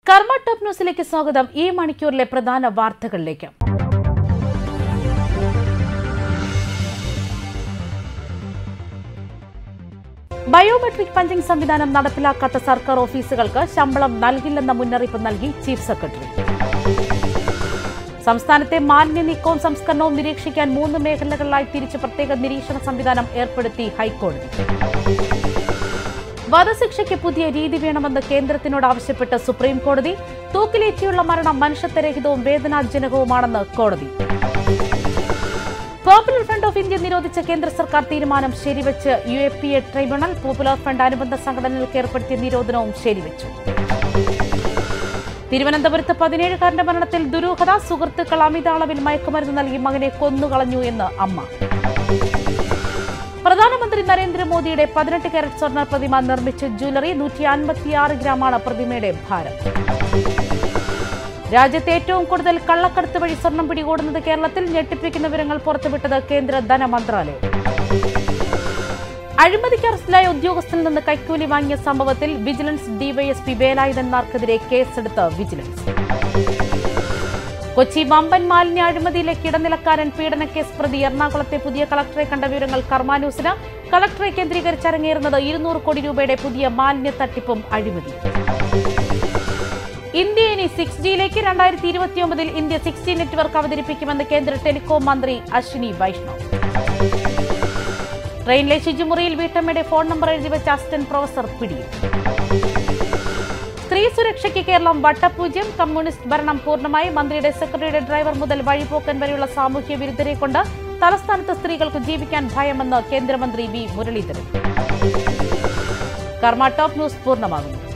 കർമ്മ ടോപ്പ് ന്യൂസിലേക്ക് സ്വാഗതം ഈ മണിക്കൂറിലെ പ്രധാന വാർത്തകളിലേക്ക് ബയോമെട്രിക് പഞ്ചിംഗ് സംവിധാനം നടപ്പിലാക്കാത്ത സർക്കാർ ഓഫീസുകൾക്ക് ശമ്പളം നൽകില്ലെന്ന മുന്നറിയിപ്പ് നൽകി ചീഫ് സെക്രട്ടറി സംസ്ഥാനത്തെ മാലിന്യ നീക്കവും സംസ്കരണവും നിരീക്ഷിക്കാൻ മൂന്ന് മേഖലകളിലായി തിരിച്ച് പ്രത്യേക നിരീക്ഷണ സംവിധാനം ഏർപ്പെടുത്തി ഹൈക്കോടതി വധശിക്ഷയ്ക്ക് പുതിയ രീതി വേണമെന്ന് കേന്ദ്രത്തിനോട് ആവശ്യപ്പെട്ട് സുപ്രീം കോടതി തൂക്കിലേറ്റിയുള്ള മരണം മനുഷ്യത്വരഹിതവും വേദനാജനകവുമാണെന്ന് കോടതി പോപ്പുലർ ഫ്രണ്ട് ഓഫ് ഇന്ത്യ നിരോധിച്ച കേന്ദ്ര സർക്കാർ തീരുമാനം ശരിവെച്ച് U A P A tribunal popular front അനുബന്ധ സംഘടനകൾക്ക് ഏർപ്പെടുത്തിയ നിരോധനവും ശരിവെച്ചു തിരുവനന്തപുരത്ത് പതിനേഴുകാരന്റെ മരണത്തിൽ ദുരൂഹത സുഹൃത്തുക്കൾ അമിത അളവിൽ മയക്കുമരുന്ന് നൽകി മകനെ കൊന്നുകളഞ്ഞു എന്ന് അമ്മ പ്രധാനമന്ത്രി നരേന്ദ്രമോദിയുടെ പതിനെട്ട് കാരറ്റ് സ്വർണ്ണ പ്രതിമ നിർമ്മിച്ച ജ്വല്ലറി നൂറ്റി അൻപത്തിയാറ് ഗ്രാമാണ് പ്രതിമയുടെ ഭാരം രാജ്യത്തെ ഏറ്റവും കൂടുതൽ കള്ളക്കടത്ത് വഴി സ്വർണം പിടികൂടുന്നത് കേരളത്തിൽ ഞെട്ടിപ്പിക്കുന്ന വിവരങ്ങൾ പുറത്തുവിട്ടത് കേന്ദ്ര ധനമന്ത്രാലയം അഴിമതിക്ക് അറസ്റ്റിലായ ഉദ്യോഗസ്ഥനിൽ നിന്ന് കൈക്കൂലി വാങ്ങിയ സംഭവത്തിൽ വിജിലൻസ് ഡിവൈഎസ്പി വേലായുധന്മാർക്കെതിരെ കേസെടുത്ത് വിജിലൻസ് കൊച്ചി വമ്പൻ മാലിന്യ അഴിമതിയിലെ കിടനിലക്കാരൻ പീഡനക്കേസ് പ്രതി എറണാകുളത്തെ പുതിയ കളക്ടറെ കണ്ട വിവരങ്ങൾ കർമാന്യൂസിന് കളക്ടറെ കേന്ദ്രീകരിച്ച് അരങ്ങേറുന്നത് ഇരുന്നൂറ് കോടി രൂപയുടെ പുതിയ മാലിന്യ തട്ടിപ്പും അഴിമതി ഇന്ത്യ ഇനി സിക്സ് ജിയിലേക്ക് രണ്ടായിരത്തി ഇരുപത്തിയൊമ്പതിൽ ഇന്ത്യ സിക്സ് ജി നെറ്റ്വർക്ക് അവതരിപ്പിക്കുമെന്ന് കേന്ദ്ര ടെലികോം മന്ത്രി അശ്വിനി വൈഷ്ണവ് ട്രെയിനിലെ ശുചിമുറിയിൽ വീട്ടമ്മയുടെ ഫോൺ നമ്പർ എഴുതി വെച്ച അസിസ്റ്റന്റ് പ്രൊഫസർ പിടിയിൽ സ്ത്രീ സുരക്ഷയ്ക്ക് കേരളം വട്ടപൂജ്യം കമ്മ്യൂണിസ്റ്റ് ഭരണം പൂർണ്ണമായി മന്ത്രിയുടെ സെക്രട്ടറിയുടെ ഡ്രൈവർ മുതൽ വഴിപോക്കൻ വരെയുള്ള സാമൂഹ്യ വിരുദ്ധരെ കൊണ്ട് തലസ്ഥാനത്ത് സ്ത്രീകൾക്ക് ജീവിക്കാൻ ഭയമെന്ന് കേന്ദ്രമന്ത്രി വി മുരളീധരൻ കർമ്മ ടോപ്പ് ന്യൂസ് പൂർണ്ണമാകുന്നു